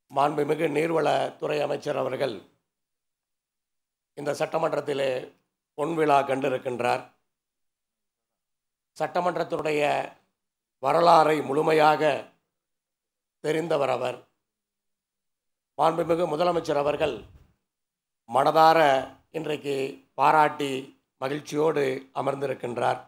மாண்புமிகு நீர்வளத்துறை அமைச்சர் அவர்கள் இந்த சட்டமன்றத்திலே பொன்விழா கண்டிருக்கின்றார் சட்டமன்றத்தினுடைய வரலாறை முழுமையாக தெரிந்தவர் அவர் மாண்புமிகு முதலமைச்சர் அவர்கள் மனதார இன்றைக்கு பாராட்டி மகிழ்ச்சியோடு அமர்ந்திருக்கின்றார்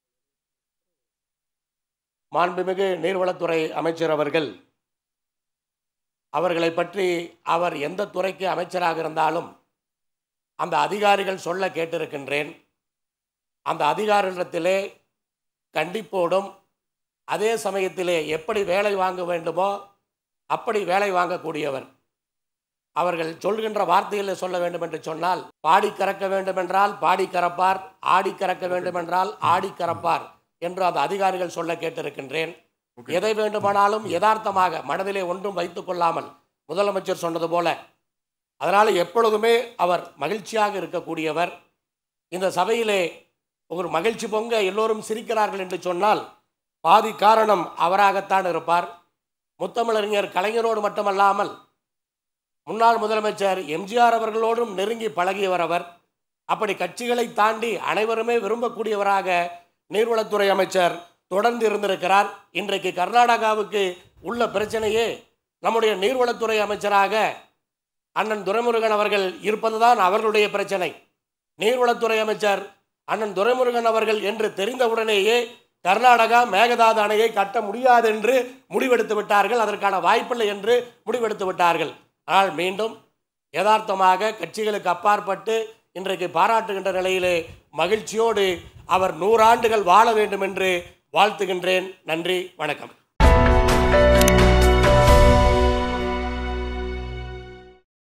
மாண்புமிகு நீர்வளத்துறை அமைச்சர் அவர்கள் அவர்களை பற்றி அவர் எந்த துறைக்கு அமைச்சராக இருந்தாலும் அந்த அதிகாரிகள் சொல்ல கேட்டிருக்கின்றேன் அந்த அதிகாரிடத்திலே கண்டிப்போடும் அதே சமயத்திலே எப்படி வேலை வாங்க வேண்டுமோ அப்படி வேலை வாங்கக்கூடியவர் அவர்கள் சொல்கின்ற வார்த்தையில் சொல்ல வேண்டும் என்று சொன்னால் பாடி கறக்க வேண்டுமென்றால் பாடி கறப்பார் ஆடி கறக்க வேண்டுமென்றால் ஆடி கறப்பார் என்று அந்த அதிகாரிகள் சொல்ல கேட்டிருக்கின்றேன் எதை வேண்டுமானாலும் யதார்த்தமாக மனதிலே ஒன்றும் வைத்துக் கொள்ளாமல் முதலமைச்சர் சொன்னது போல அதனால் எப்பொழுதுமே அவர் மகிழ்ச்சியாக இருக்கக்கூடியவர் இந்த சபையிலே ஒரு மகிழ்ச்சி பொங்க எல்லோரும் சிரிக்கிறார்கள் என்று சொன்னால் பாதி காரணம் அவராகத்தான் இருப்பார் முத்தமிழறிஞர் கலைஞரோடு மட்டுமல்லாமல் முன்னாள் முதலமைச்சர் எம்ஜிஆர் அவர்களோடும் நெருங்கி பழகியவர் அவர் அப்படி கட்சிகளை தாண்டி அனைவருமே விரும்பக்கூடியவராக நீர்வளத்துறை அமைச்சர் தொடர்ந்து இருந்திருக்கிறார் இன்றைக்கு கர்நாடகாவுக்கு உள்ள பிரச்சனையே நம்முடைய நீர்வளத்துறை அமைச்சராக அண்ணன் துரைமுருகன் அவர்கள் இருப்பதுதான் அவர்களுடைய பிரச்சனை நீர்வளத்துறை அமைச்சர் அண்ணன் துரைமுருகன் அவர்கள் என்று தெரிந்தவுடனேயே கர்நாடகா மேகதாது அணையை கட்ட முடியாது என்று முடிவெடுத்து விட்டார்கள் அதற்கான வாய்ப்பில்லை என்று முடிவெடுத்து விட்டார்கள் ஆனால் மீண்டும் யதார்த்தமாக கட்சிகளுக்கு அப்பாற்பட்டு இன்றைக்கு பாராட்டுகின்ற நிலையிலே மகிழ்ச்சியோடு அவர் நூறாண்டுகள் வாழ வேண்டும் என்று வாழ்த்துகின்றேன் நன்றி வணக்கம்